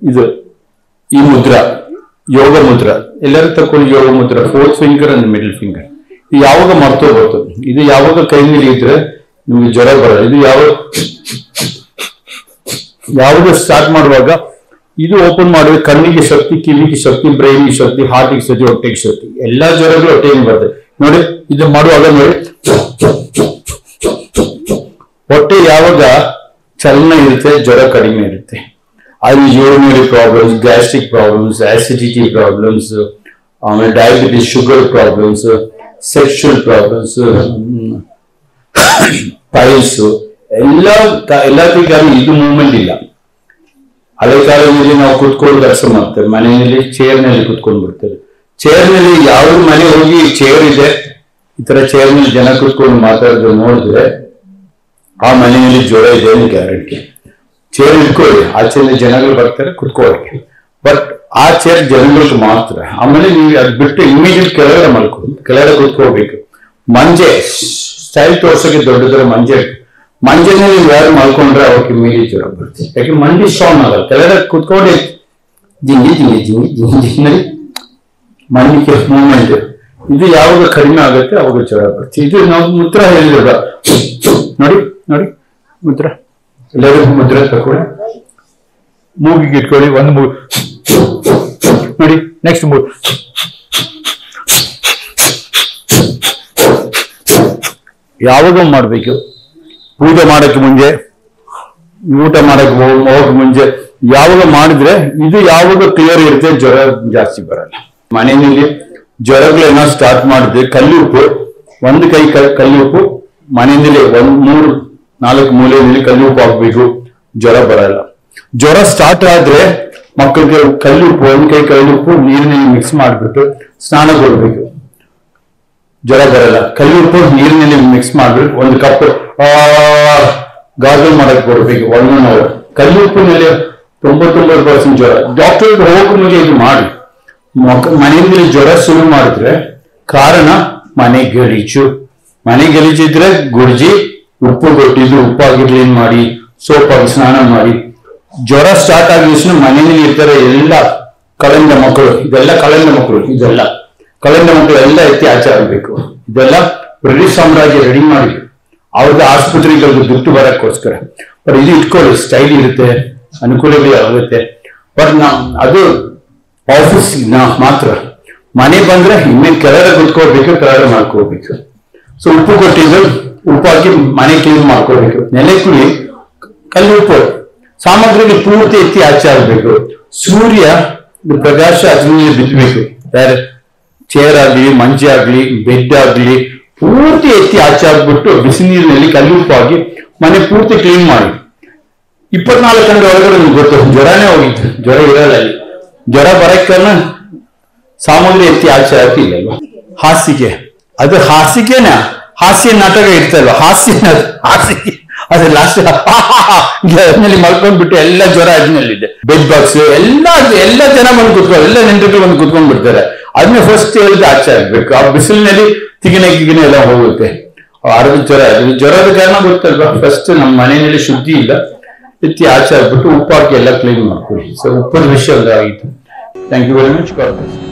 ಇದು ಈ ಮುದ್ರ ಯೋಗ ಮುದ್ರ ಎಲ್ಲರೂ ತಕೊಳ್ಳಿ ಯೋಗ ಮುದ್ರ fourth finger and middle finger ಇದು ಯಾವಾಗ ಮರ್ತೋಗ್ಬೋದು ಇದು ಯಾವಾಗ ಕೈ ಮೇಲೆ ಇದ್ರೆ ನಿಮ್ಗೆ ಜ್ವರ ಬರಲ್ಲ ಇದು ಯಾವಾಗ ಯಾವಾಗ ಸ್ಟಾರ್ಟ್ ಮಾಡುವಾಗ ಇದು ಓಪನ್ ಮಾಡಿದ್ರೆ ಕಣ್ಣಿಗೆ ಶಕ್ತಿ ಕಿವಿಗೆ ಶಕ್ತಿ ಬ್ರೈನ್ಗೆ ಶಕ್ತಿ ಹಾರ್ಟಿಗೆ ಶಕ್ತಿ ಹೊಟ್ಟೆಗೆ ಶಕ್ತಿ ಎಲ್ಲಾ ಜ್ವರಗಳು ಹೊಟ್ಟೆಗೆ ಬರ್ತದೆ ನೋಡಿ ಇದು ಮಾಡುವಾಗ ನೋಡಿ ಹೊಟ್ಟೆ ಯಾವಾಗ ಚಲನ ಇರುತ್ತೆ ಜ್ವರ ಕಡಿಮೆ ಇರುತ್ತೆ ಅಲ್ಲಿ urinary problems gastric problems acidity problems ಆಮೇಲೆ diabetes sugar problems sexual problems piles ಎಲ್ಲ ಎಲ್ಲದಕ್ಕಾಗಿ ಇದು ಮೂವ್ಮೆಂಟ್ ಇಲ್ಲ ಹಳೆ ಕಾಲದಲ್ಲಿ ನಾವು ಕುತ್ಕೊಂಡು ಕೆಲಸ ಮಾಡ್ತೇವೆ ಮನೆಯಲ್ಲಿ ಚೇರ್ ನಲ್ಲಿ ಕುತ್ಕೊಂಡು ಬಿಡ್ತೇವೆ ಚೇರ್ ನಲ್ಲಿ ಯಾವ್ದು ಮನೆ ಹೋಗಿ ಚೇರ್ ಇದೆ ಈ ತರ ಚೇರ್ ನಲ್ಲಿ ಜನ ಕುತ್ಕೊಂಡು ಮಾತಾಡೋದು ನೋಡಿದ್ರೆ ಆ ಮನೆಯಲ್ಲಿ ಜ್ವರ ಇದೆ ಅಂತ ಗ್ಯಾರಂಟಿ ಚೇರ್ ಇಟ್ಕೊಳ್ಳಿ ಆಚೆಯಲ್ಲಿ ಜನಗಳು ಬರ್ತಾರೆ ಕುತ್ಕೊಳ್ಳಿ ಬಟ್ ಆ ಚೇರ್ ಜನಗಳಿಗೆ ಮಾತ್ರ ಆಮೇಲೆ ನೀವು ಅದ್ ಬಿಟ್ಟು ಇಮಿಡಿಯೇಟ್ ಕೆಳಗಡೆ ಮಲ್ಕೊಂಡು ಕೆಳಗಡೆ ಕುತ್ಕೋಬೇಕು ಮಂಜೆ ಸ್ಟೈಲ್ ತೋರ್ಸೋಕೆ ದೊಡ್ಡದರ ಮಂಜೆ ಮಂಜೆನಲ್ಲಿ ನೀವು ಯಾರು ಮಲ್ಕೊಂಡ್ರೆ ಅವಕ್ಕೆ ಇಮಿಡಿಯೇಟ್ ಜ್ವರ ಬರುತ್ತೆ ಯಾಕೆ ಮಂಡಿ ಸ್ಟ್ರಾಂಗ್ ಆಗಲ್ಲ ಕೆಳಗಡೆ ಕುತ್ಕೊಂಡು ಜಿಂಗಿ ಜಿಂಗಿ ಜಿಂಗಿ ಜಿಂಗಿ ಜಿಂಗಿ ಮಂಡಿಗೆ ಮೂವ್ಮೆಂಟ್ ಇದು ಯಾವಾಗ ಕಡಿಮೆ ಆಗುತ್ತೆ ಅವಾಗ ಜ್ವರ ಬರುತ್ತೆ ಇದು ನಾವು ಮುದ್ರ ಹೇಳಿದ್ರ ನೋಡಿ ನೋಡಿ ಮುದ್ರ ಎಲ್ಲರೂ ಮುದ್ರ ತಕೊಳ್ಳಿ ಮೂಗಿಗೆ ಇಟ್ಕೊಳ್ಳಿ ಒಂದು ಮೂಗು ನೋಡಿ ನೆಕ್ಸ್ಟ್ ಮೂಗು ಯಾವಾಗ ಮಾಡ್ಬೇಕು ಪೂಜೆ ಮಾಡಕ್ಕೆ ಮುಂಚೆ ಊಟ ಮಾಡಕ್ಕೆ ಹೋಗ್- ಹೋಗಕ್ ಮುಂಚೆ ಯಾವಾಗ ಮಾಡಿದ್ರೆ ಇದು ಯಾವಾಗ ಕ್ಲಿಯರ್ ಇರುತ್ತೆ ಜ್ವರ ಜಾಸ್ತಿ ಬರಲ್ಲ ಮನೆಯಲ್ಲಿ ಜ್ವರಗಳನ್ನ ಸ್ಟಾರ್ಟ್ ಮಾಡಿದ್ರೆ ಕಲ್ಲುಪ್ಪು ಒಂದು ಕೈ ಕ- ಕಲ್ಲುಪ್ಪು ಮನೆಯಲ್ಲಿ ಒಂದ್ ಮೂರು ನಾಲ್ಕು ಮೂಲೆಯಲ್ಲಿ ಕಲ್ಲುಪ್ಪು ಹಾಕ್ಬೇಕು ಜ್ವರ ಬರಲ್ಲ ಜ್ವರ ಸ್ಟಾರ್ಟ್ ಆದ್ರೆ ಮಕ್ಕಳಿಗೆ ಕಲ್ಲುಪ್ಪು ಒಂದ್ ಕೈ ಕಲ್ಲುಪ್ಪು ನೀರಿನಲ್ಲಿ ಮಿಕ್ಸ್ ಮಾಡಿಬಿಟ್ಟು ಸ್ನಾನ ಕೊಡ್ಬೇಕು ಜ್ವರ ಬರಲ್ಲ ಕಲ್ಲುಪ್ಪು ನೀರಿನಲ್ಲಿ ಮಿಕ್ಸ್ ಮಾಡ್ಬಿಟ್ಟು ಒಂದು ಕಪ್ ಗಾರ್ಗಲ್ ಮಾಡಕ್ ಕೊಡ್ಬೇಕು ಒನ್ ಒನ್ ಅವರ್ ಕಲ್ಲುಪ್ಪಿನಲ್ಲಿ ತೊಂಬತ್ತೊಂಬತ್ತು ಪರ್ಸೆಂಟ್ ಜ್ವರ ಡಾಕ್ಟರ್ ಹೋಗೋ ಮುಂಚೆ ಇದು ಮಾಡಿ ಮಕ- ಮನೆಯಲ್ಲಿ ಜ್ವರ ಶುರು ಮಾಡಿದ್ರೆ ಕಾರಣ ಮನೆ ಗಲೀಜು ಮನೆ ಗಲೀಜಿದ್ರೆ ಗುರ್ಜಿ ಉಪ್ಪು ಕೊಟ್ಟಿದ್ದು ಉಪ್ಪಾಗಿ ಕ್ಲೀನ್ ಮಾಡಿ ಸೋಪ್ ಆಗಿ ಸ್ನಾನ ಮಾಡಿ ಜ್ವರ ಸ್ಟಾರ್ಟ್ ಆಗಿದ ತಕ್ಷಣ ಮನೆಯಲ್ಲಿ ಇರ್ತಾರೆ ಎಲ್ಲ ಕಳಂದ ಮಕ್ಕಳು ಇದೆಲ್ಲ ಕಳಂದ ಮಕ್ಕಳು ಇದೆಲ್ಲ ಕಳಂದ ಮಕ್ಕಳು ಎಲ್ಲ ಎತ್ತಿ ಆಚೆ ಆಗ್ಬೇಕು ಇದೆಲ್ಲ ಬ್ರಿಟಿಷ್ ಸಾಮ್ರಾಜ್ಯ ರೆಡಿ ಮಾಡಿ ಅವ್ರಿಗೆ ಆಸ್ಪತ್ರೆಗಳಿಗೆ ದುಡ್ಡು ಬರಕ್ಕೋಸ್ಕರ ಬಟ್ ಇದು ಇಟ್ಕೊಳ್ಳಿ ಸ್ಟೈಲ್ ಇರುತ್ತೆ ಅನುಕೂಲಗಳು ಆಗುತ್ತೆ ಬಟ್ ನಾ ಅದು ಆಫೀಸ್ ಮಾತ್ರ ಮನೆ ಬಂದ್ರೆ ಇನ್ನೇನು ಕೆಳಗಡೆ ಕುತ್ಕೋಬೇಕು ಕೆಳಗಡೆ ಮಾಡ್ಕೋಬೇಕು ಸೊ ಉಪ್ಪು ಕೊಟ್ಟಿದ್ದು ಉಪ್ಪು ಹಾಕಿ ಮನೆ ಕ್ಲೀನ್ ಮಾಡ್ಕೋಬೇಕು ನೆಲೆ ಕುಳಿ ಕಲ್ಲು ಉಪ್ಪು ಸಾಮಗ್ರಿಗಳು ಪೂರ್ತಿ ಎತ್ತಿ ಆಚೆ ಆಗ್ಬೇಕು ಸೂರ್ಯ ಇದು ಪ್ರಕಾಶ ಅದ್ರ ಮೇಲೆ ಬಿದ್ದಬೇಕು ಯಾರು ಚೇರ್ ಆಗ್ಲಿ ಮಂಚೆ ಆಗ್ಲಿ ಬೆಡ್ ಆಗ್ಲಿ ಪೂರ್ತಿ ಎತ್ತಿ ಆಚೆ ಆಗ್ಬಿಟ್ಟು ಬಿಸಿ ನೀರಿನಲ್ಲಿ ಕಲ್ಲು ಉಪ್ಪು ಹಾಕಿ ಮನೆ ಪೂರ್ತಿ ಕ್ಲೀನ್ ಮಾಡಿ ಇಪ್ಪತ್ನಾಲ್ಕು ಗಂಟೆ ಒಳಗಡೆ ನಿಮ್ಗೆ ಗೊತ್ತು ಜ್ವರನೇ ಹೋಗಿತ್ತು ಜ್ವರ ಇರಲ್ಲ ಅಲ್ಲಿ ಜ್ವರ ಬರಕ್ಕನ್ನ ಸಾಮಗ್ರಿ ಎತ್ತಿ ಆಚೆ ಹಾಕಿಲ್ಲ ಅಲ್ವಾ ಹಾಸಿಗೆ ಅದು ಹಾಸಿಗೆನ ಹಾಸ್ಯ ನಾಟಕ ಇರ್ತಲ್ವಾ ಹಾಸ್ಯ ನ- ಹಾಸಿಗೆ ಅದು ಲಾಸ್ಟ್ ಅದ್ರಲ್ಲಿ ಮಲ್ಕೊಂಡ್ಬಿಟ್ಟು ಎಲ್ಲ ಜ್ವರ ಅದ್ನಲ್ಲಿದೆ ಬೆಡ್ ಬಾಕ್ಸ್ ಎಲ್ಲ ಎಲ್ಲ ಜನ ಬಂದು ಕುತ್ಕೊಂಡು ಎಲ್ಲ ನೆಂಟರು ಬಂದು ಕುತ್ಕೊಂಡ್ ಬಿಡ್ತಾರೆ ಅದನ್ನ ಫಸ್ಟ್ ಹೇಳಿದ್ರೆ ಆಚೆ ಆಗ್ಬೇಕು ಆ ಬಿಸಿಲಿನಲ್ಲಿ ತಿಗಿನೆ ಗಿಗಿನೆ ಎಲ್ಲ ಹೋಗುತ್ತೆ ಆರೋಗ್ಯ ಜ್ವರ ಇದು ಜ್ವರದ ಕಾರಣ ಗೊತ್ತಲ್ವಾ ಫಸ್ಟ್ ನಮ್ಮ ಮನೆಯಲ್ಲಿ ಶುದ್ಧಿ ಇಲ್ಲ ಎತ್ತಿ ಆಚೆ ಆಗ್ಬಿಟ್ಟು ಉಪ್ಪು ಹಾಕಿ ಎಲ್ಲ ಕ್ಲೀನ್ ಮಾಡ್ಕೊಳ್ಳಿ ಸೊ ಉಪ್ಪದ ವಿಷಯ ಒಂದು ಆಗಿತ್ತು thank you very much god